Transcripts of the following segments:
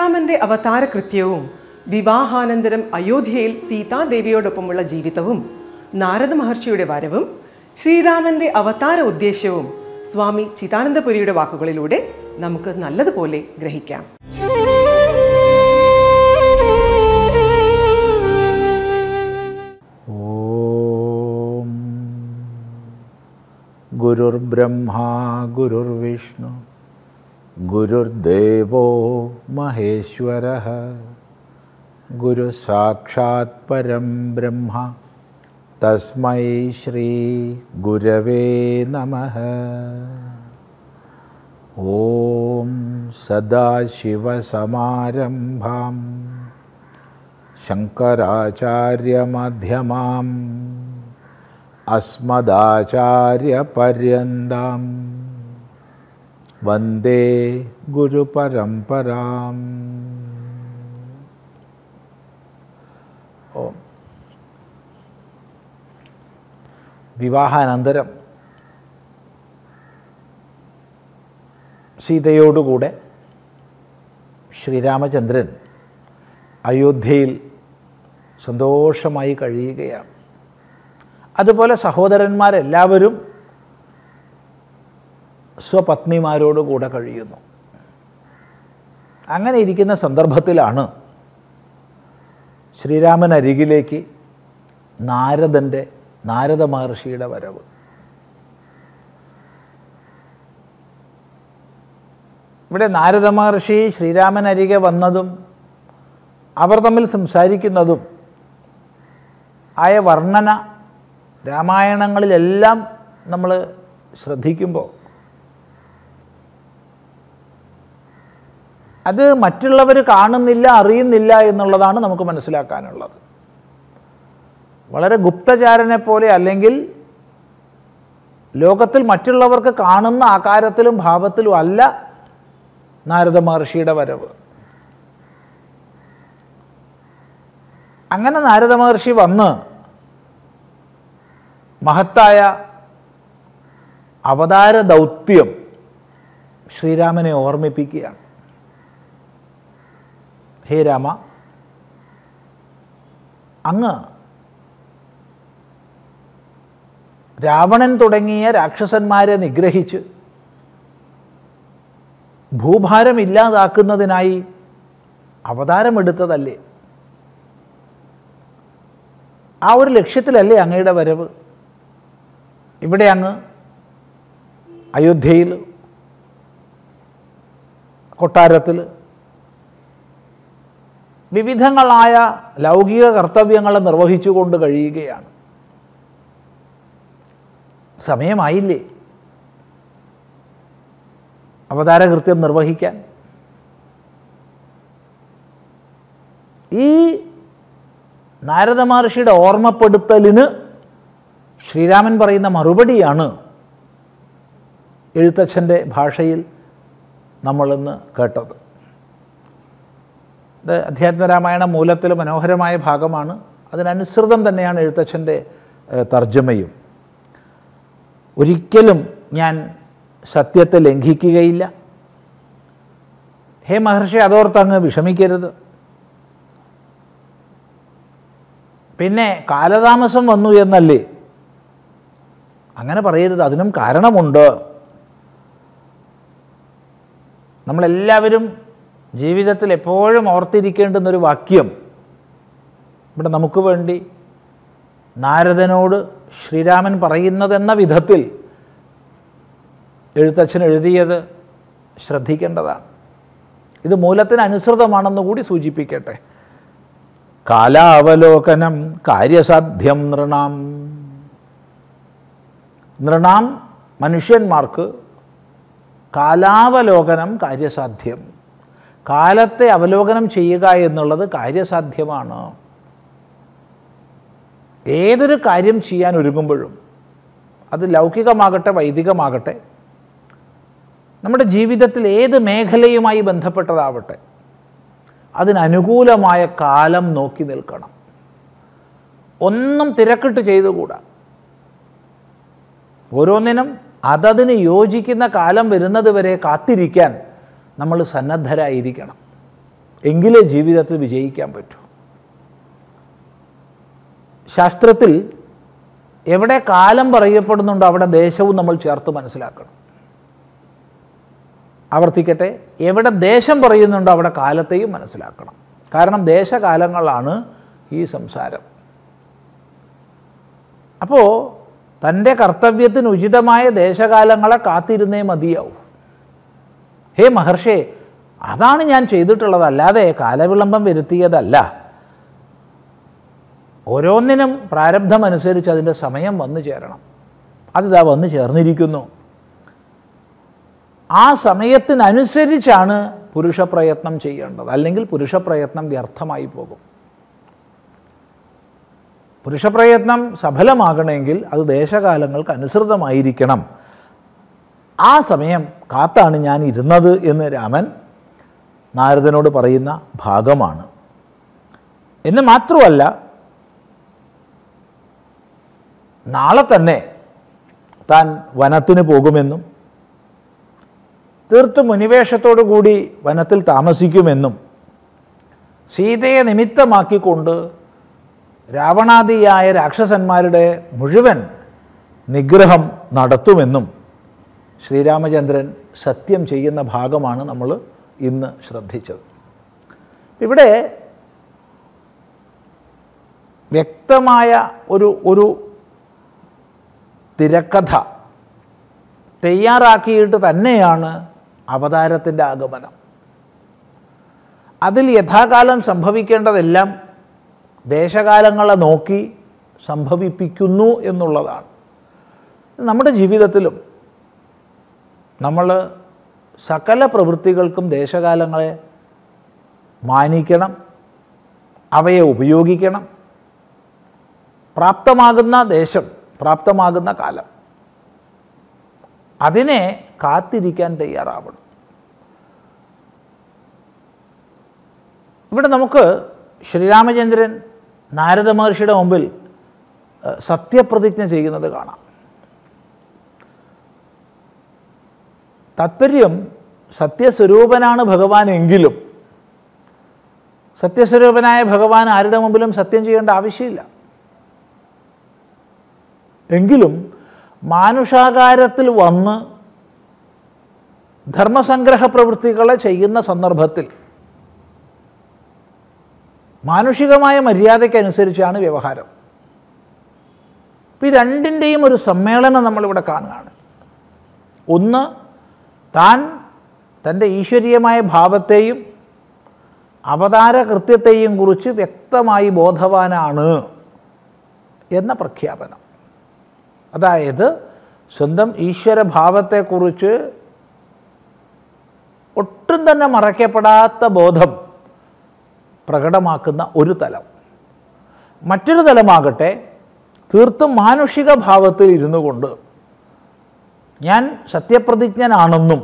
ശ്രീരാമന്റെ അവതാര കൃത്യവും വിവാഹാനന്തരം അയോധ്യയിൽ സീതാദേവിയോടൊപ്പമുള്ള ജീവിതവും നാരദ മഹർഷിയുടെ വരവും ശ്രീരാമന്റെ അവതാര ഉദ്ദേശ്യവും സ്വാമി ചിദാനന്ദപുരിയുടെ വാക്കുകളിലൂടെ നമുക്ക് നല്ലതുപോലെ ഗ്രഹിക്കാം ഓം ഗുരുർബ്രഹ്മാ ഗുരുർവിഷ്ണു ഗുരുർദേവോ മഹേശ്വര ഗുരു സാക്ഷാത് പരം ബ്രഹ്മ തസ്മൈ ശ്രീ ഗുരവേ നമ ഓം സദാശിവസമാരംഭാം ശങ്കരാചാര്യമധ്യമാം അസ്മദാചാര്യപര്യന്താം വന്ദേ ഗുരുപരമ്പരാം ഓം വിവാഹാനന്തരം സീതയോടുകൂടെ ശ്രീരാമചന്ദ്രൻ അയോധ്യയിൽ സന്തോഷമായി കഴിയുകയാണ് അതുപോലെ സഹോദരന്മാരെല്ലാവരും സ്വപത്നിമാരോട് കൂടെ കഴിയുന്നു അങ്ങനെ ഇരിക്കുന്ന സന്ദർഭത്തിലാണ് ശ്രീരാമൻ അരികിലേക്ക് നാരദൻ്റെ നാരദ മഹർഷിയുടെ വരവ് ഇവിടെ നാരദ മഹർഷി ശ്രീരാമൻ അരികെ വന്നതും അവർ തമ്മിൽ സംസാരിക്കുന്നതും ആയ വർണ്ണന രാമായണങ്ങളിലെല്ലാം നമ്മൾ ശ്രദ്ധിക്കുമ്പോൾ അത് മറ്റുള്ളവർ കാണുന്നില്ല അറിയുന്നില്ല എന്നുള്ളതാണ് നമുക്ക് മനസ്സിലാക്കാനുള്ളത് വളരെ ഗുപ്തചാരനെ പോലെ അല്ലെങ്കിൽ ലോകത്തിൽ മറ്റുള്ളവർക്ക് കാണുന്ന ആകാരത്തിലും ഭാവത്തിലും അല്ല നാരദ മഹർഷിയുടെ വരവ് അങ്ങനെ നാരദ മഹർഷി വന്ന് മഹത്തായ അവതാര ദൗത്യം ശ്രീരാമനെ ഓർമ്മിപ്പിക്കുകയാണ് ഹേ രാമ അങ്ങ് രാവണൻ തുടങ്ങിയ രാക്ഷസന്മാരെ നിഗ്രഹിച്ച് ഭൂഭാരം ഇല്ലാതാക്കുന്നതിനായി അവതാരമെടുത്തതല്ലേ ആ ഒരു ലക്ഷ്യത്തിലല്ലേ അങ്ങയുടെ വരവ് ഇവിടെ അങ്ങ് അയോധ്യയിൽ കൊട്ടാരത്തിൽ വിവിധങ്ങളായ ലൗകിക കർത്തവ്യങ്ങൾ നിർവഹിച്ചുകൊണ്ട് കഴിയുകയാണ് സമയമായില്ലേ അവതാരകൃത്യം നിർവഹിക്കാൻ ഈ നാരദ മഹർഷിയുടെ ഓർമ്മപ്പെടുത്തലിന് ശ്രീരാമൻ പറയുന്ന മറുപടിയാണ് എഴുത്തച്ഛൻ്റെ ഭാഷയിൽ നമ്മളിന്ന് കേട്ടത് ഇത് അധ്യാത്മരാമായണ മൂലത്തിൽ മനോഹരമായ ഭാഗമാണ് അതിനനുസൃതം തന്നെയാണ് എഴുത്തച്ഛൻ്റെ ഏഹ്, തർജ്ജമയും ഒരിക്കലും ഞാൻ സത്യത്തെ ലംഘിക്കുകയില്ല ഹേ മഹർഷി അതോർത്ത് അങ്ങ് വിഷമിക്കരുത് പിന്നെ കാലതാമസം വന്നു എന്നല്ലേ അങ്ങനെ പറയരുത് അതിനും കാരണമുണ്ട് നമ്മളെല്ലാവരും ജീവിതത്തിൽ എപ്പോഴും ഓർത്തിരിക്കേണ്ടുന്നൊരു വാക്യം ഇവിടെ നമുക്ക് വേണ്ടി നാരദനോട് ശ്രീരാമൻ പറയുന്നതെന്ന വിധത്തിൽ എഴുത്തച്ഛൻ എഴുതിയത് ശ്രദ്ധിക്കേണ്ടതാണ് ഇത് മൂലത്തിന് അനുസൃതമാണെന്ന് കൂടി സൂചിപ്പിക്കട്ടെ കാലാവലോകനം കാര്യസാധ്യം നൃണാം നൃണാം മനുഷ്യന്മാർക്ക് കാലാവലോകനം കാര്യസാധ്യം കാലത്തെ അവലോകനം ചെയ്യുക എന്നുള്ളത് കാര്യസാധ്യമാണ് ഏതൊരു കാര്യം ചെയ്യാൻ ഒരുങ്ങുമ്പോഴും അത് ലൗകികമാകട്ടെ വൈദികമാകട്ടെ നമ്മുടെ ജീവിതത്തിൽ ഏത് മേഖലയുമായി ബന്ധപ്പെട്ടതാവട്ടെ അതിനനുകൂലമായ കാലം നോക്കി നിൽക്കണം ഒന്നും തിരക്കിട്ട് ചെയ്തുകൂടാ ഓരോന്നിനും അതതിന് യോജിക്കുന്ന കാലം വരുന്നത് വരെ കാത്തിരിക്കാൻ നമ്മൾ സന്നദ്ധരായിരിക്കണം എങ്കിലേ ജീവിതത്തിൽ വിജയിക്കാൻ പറ്റൂ ശാസ്ത്രത്തിൽ എവിടെ കാലം പറയപ്പെടുന്നുണ്ടോ അവിടെ ദേശവും നമ്മൾ ചേർത്ത് മനസ്സിലാക്കണം ആവർത്തിക്കട്ടെ എവിടെ ദേശം പറയുന്നുണ്ടോ അവിടെ കാലത്തെയും മനസ്സിലാക്കണം കാരണം ദേശകാലങ്ങളാണ് ഈ സംസാരം അപ്പോൾ തൻ്റെ കർത്തവ്യത്തിന് ഉചിതമായ ദേശകാലങ്ങളെ കാത്തിരുന്നേ മതിയാവൂ ഹേ മഹർഷേ അതാണ് ഞാൻ ചെയ്തിട്ടുള്ളത് അല്ലാതെ കാലവിളംബം വരുത്തിയതല്ല ഓരോന്നിനും പ്രാരബ്ധമനുസരിച്ച് അതിൻ്റെ സമയം വന്നു ചേരണം അതിതാ വന്നു ചേർന്നിരിക്കുന്നു ആ സമയത്തിനനുസരിച്ചാണ് പുരുഷപ്രയത്നം ചെയ്യേണ്ടത് അല്ലെങ്കിൽ പുരുഷപ്രയത്നം വ്യർത്ഥമായി പോകും പുരുഷപ്രയത്നം സഫലമാകണമെങ്കിൽ അത് ദേശകാലങ്ങൾക്ക് അനുസൃതമായിരിക്കണം ആ സമയം കാത്താണ് ഞാൻ ഇരുന്നത് എന്ന് രാമൻ നാരദനോട് പറയുന്ന ഭാഗമാണ് എന്ന് മാത്രമല്ല നാളെ തന്നെ താൻ വനത്തിന് പോകുമെന്നും തീർത്തും മുനിവേഷത്തോടു കൂടി വനത്തിൽ താമസിക്കുമെന്നും സീതയെ നിമിത്തമാക്കിക്കൊണ്ട് രാവണാദിയായ രാക്ഷസന്മാരുടെ മുഴുവൻ നിഗ്രഹം നടത്തുമെന്നും ശ്രീരാമചന്ദ്രൻ സത്യം ചെയ്യുന്ന ഭാഗമാണ് നമ്മൾ ഇന്ന് ശ്രദ്ധിച്ചത് ഇവിടെ വ്യക്തമായ ഒരു ഒരു തിരക്കഥ തയ്യാറാക്കിയിട്ട് തന്നെയാണ് അവതാരത്തിൻ്റെ ആഗമനം അതിൽ യഥാകാലം സംഭവിക്കേണ്ടതെല്ലാം ദേശകാലങ്ങളെ നോക്കി സംഭവിപ്പിക്കുന്നു എന്നുള്ളതാണ് നമ്മുടെ ജീവിതത്തിലും നമ്മൾ സകല പ്രവൃത്തികൾക്കും ദേശകാലങ്ങളെ മാനിക്കണം അവയെ ഉപയോഗിക്കണം പ്രാപ്തമാകുന്ന ദേശം പ്രാപ്തമാകുന്ന കാലം അതിനെ കാത്തിരിക്കാൻ തയ്യാറാവണം ഇവിടെ നമുക്ക് ശ്രീരാമചന്ദ്രൻ നാരദ മഹർഷിയുടെ മുമ്പിൽ ഏഹ്, സത്യപ്രതിജ്ഞ ചെയ്യുന്നത് കാണാം താത്പര്യം സത്യസ്വരൂപനാണ് ഭഗവാൻ എങ്കിലും സത്യസ്വരൂപനായ ഭഗവാൻ ആരുടെ മുമ്പിലും സത്യം ചെയ്യേണ്ട ആവശ്യമില്ല എങ്കിലും മാനുഷാകാരത്തിൽ വന്ന് ധർമ്മസംഗ്രഹ പ്രവൃത്തികളെ ചെയ്യുന്ന സന്ദർഭത്തിൽ മാനുഷികമായ മര്യാദയ്ക്കനുസരിച്ചാണ് വ്യവഹാരം ഇപ്പം ഈ രണ്ടിൻ്റെയും ഒരു സമ്മേളനം നമ്മളിവിടെ കാണുകയാണ് ഒന്ന് താൻ തൻ്റെ ഈശ്വരീയമായ ഭാവത്തെയും അവതാര കൃത്യത്തെയും കുറിച്ച് വ്യക്തമായി ബോധവാനാണ് എന്ന പ്രഖ്യാപനം അതായത് സ്വന്തം ഈശ്വരഭാവത്തെക്കുറിച്ച് ഒട്ടും തന്നെ മറയ്ക്കപ്പെടാത്ത ബോധം പ്രകടമാക്കുന്ന ഒരു തലം മറ്റൊരു തലമാകട്ടെ തീർത്തും മാനുഷിക ഭാവത്തിൽ ഇരുന്നു കൊണ്ട് ഞാൻ സത്യപ്രതിജ്ഞനാണെന്നും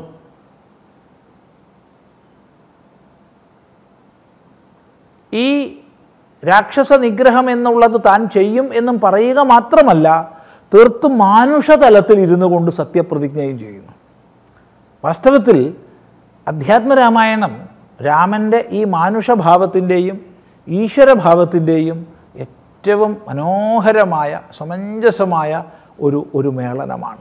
ഈ രാക്ഷസ നിഗ്രഹം എന്നുള്ളത് താൻ ചെയ്യും എന്നും പറയുക മാത്രമല്ല തീർത്തും മാനുഷ തലത്തിൽ ഇരുന്നു കൊണ്ട് സത്യപ്രതിജ്ഞയും ചെയ്യുന്നു വാസ്തവത്തിൽ അധ്യാത്മരാമായണം രാമൻ്റെ ഈ മാനുഷഭാവത്തിൻ്റെയും ഈശ്വരഭാവത്തിൻ്റെയും ഏറ്റവും മനോഹരമായ സമഞ്ജസമായ ഒരു ഒരു മേളനമാണ്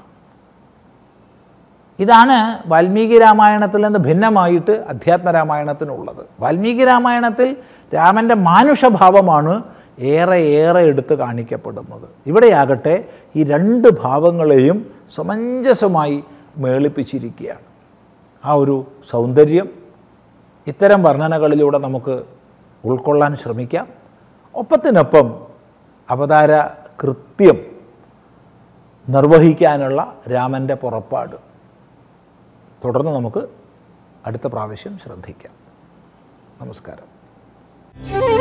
ഇതാണ് വാൽമീകി രാമായണത്തിൽ നിന്ന് ഭിന്നമായിട്ട് അധ്യാത്മരാമായണത്തിനുള്ളത് വാൽമീകി രാമായണത്തിൽ രാമൻ്റെ മാനുഷഭാവമാണ് ഏറെ ഏറെ എടുത്ത് കാണിക്കപ്പെടുന്നത് ഇവിടെയാകട്ടെ ഈ രണ്ട് ഭാവങ്ങളെയും സമഞ്ജസമായി മേളിപ്പിച്ചിരിക്കുകയാണ് ആ ഒരു സൗന്ദര്യം ഇത്തരം വർണ്ണനകളിലൂടെ നമുക്ക് ഉൾക്കൊള്ളാൻ ശ്രമിക്കാം ഒപ്പത്തിനൊപ്പം അവതാര കൃത്യം നിർവഹിക്കാനുള്ള രാമൻ്റെ പുറപ്പാട് തുടർന്ന് നമുക്ക് അടുത്ത പ്രാവശ്യം ശ്രദ്ധിക്കാം നമസ്കാരം Thank you.